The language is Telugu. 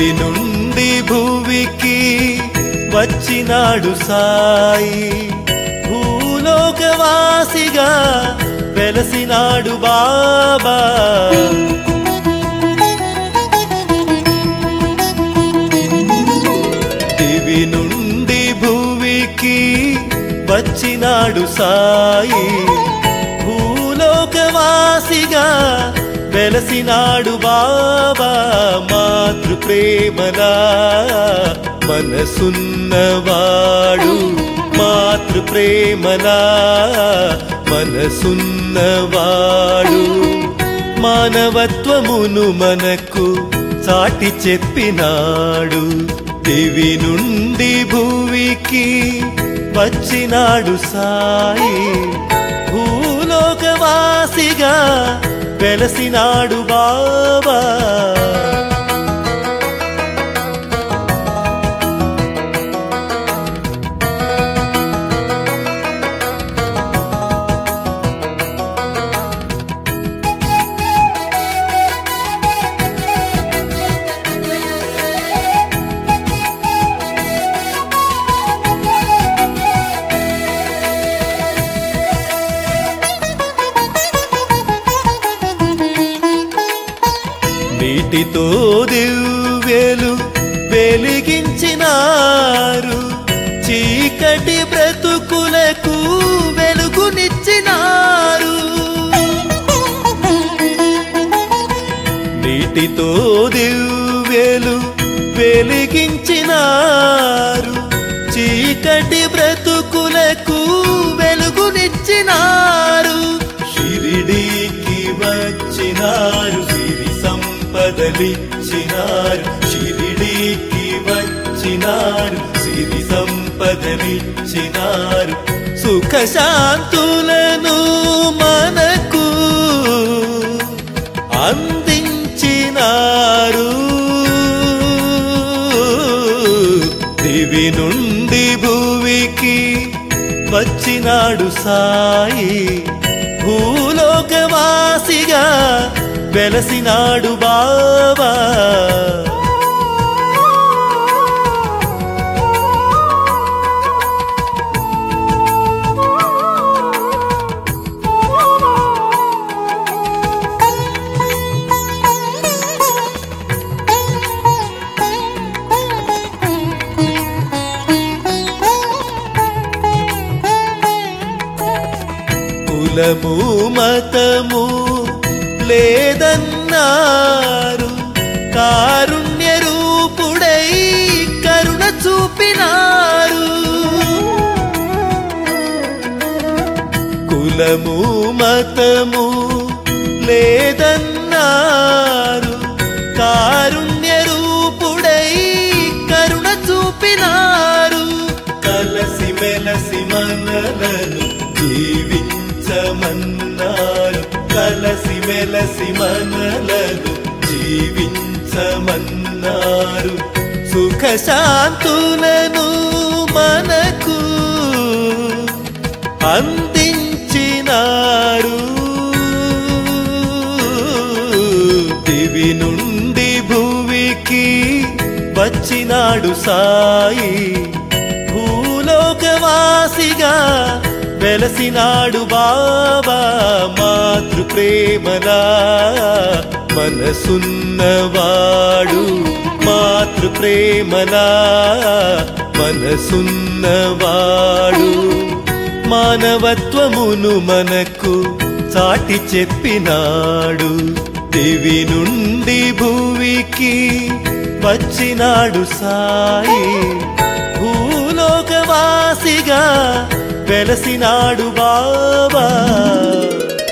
దివి నుండి భూమికి వచ్చినాడు సాయి భూలోకవాసిగా వెలసినాడు బాబా దివి నుండి భూమికి వచ్చినాడు సాయి భూలోకవాసిగా వెలసినాడు బాబా మాతృ ప్రేమలా మనసున్నవాడు మాతృ ప్రేమలా మనసున్నవాడు మానవత్వమును మనకు చాటి చెప్పినాడు దివి నుండి భూమికి వచ్చినాడు సాయి భూలోకవాసిగా వెలసినాడు బాబా నీటితో దివ్యలు వెలిగించినారు చీకటి బ్రతుకులకు వెలుగునిచ్చినారు నీటితో దివ్యలు వెలిగించినారు చీకటి బ్రతుకులకు వెలుగునిచ్చినారు షిరిడీకి వచ్చినారు సిరి సంపదలిచ్చినారు షిరిడీకి వచ్చినారు సిరి సంపదలిచ్చినారు సుఖ శాంతులను మనకు అందించినారు దివి నుండి భూమికి వచ్చినాడు సాయి భూలోకవాసిగా వెలసినాడు బాబా కులము మతము లేదన్నారు కారుణ్య రూపుడై కరుణ చూపినారు కులము మతము లేదన్నారు కారుణ్య రూపుడై కరుణ చూపినారు కలసి మెలసి మనలను జీవించమన్నారు కలసి మెలసి మనలను జీవించమన్నారు సుఖ శాంతులను మనకు అందించినారు దివి నుండి భూమికి వచ్చినాడు సాయి భూలోకవాసిగా వెలసినాడు బాబా మాతృ ప్రేమలా మనసున్నవాడు మాతృ ప్రేమలా మనసున్నవాడు మానవత్వమును మనకు చాటి చెప్పినాడు దివి నుండి భూమికి వచ్చినాడు సాయి భూలోకవాసిగా వెలసినాడు బాబా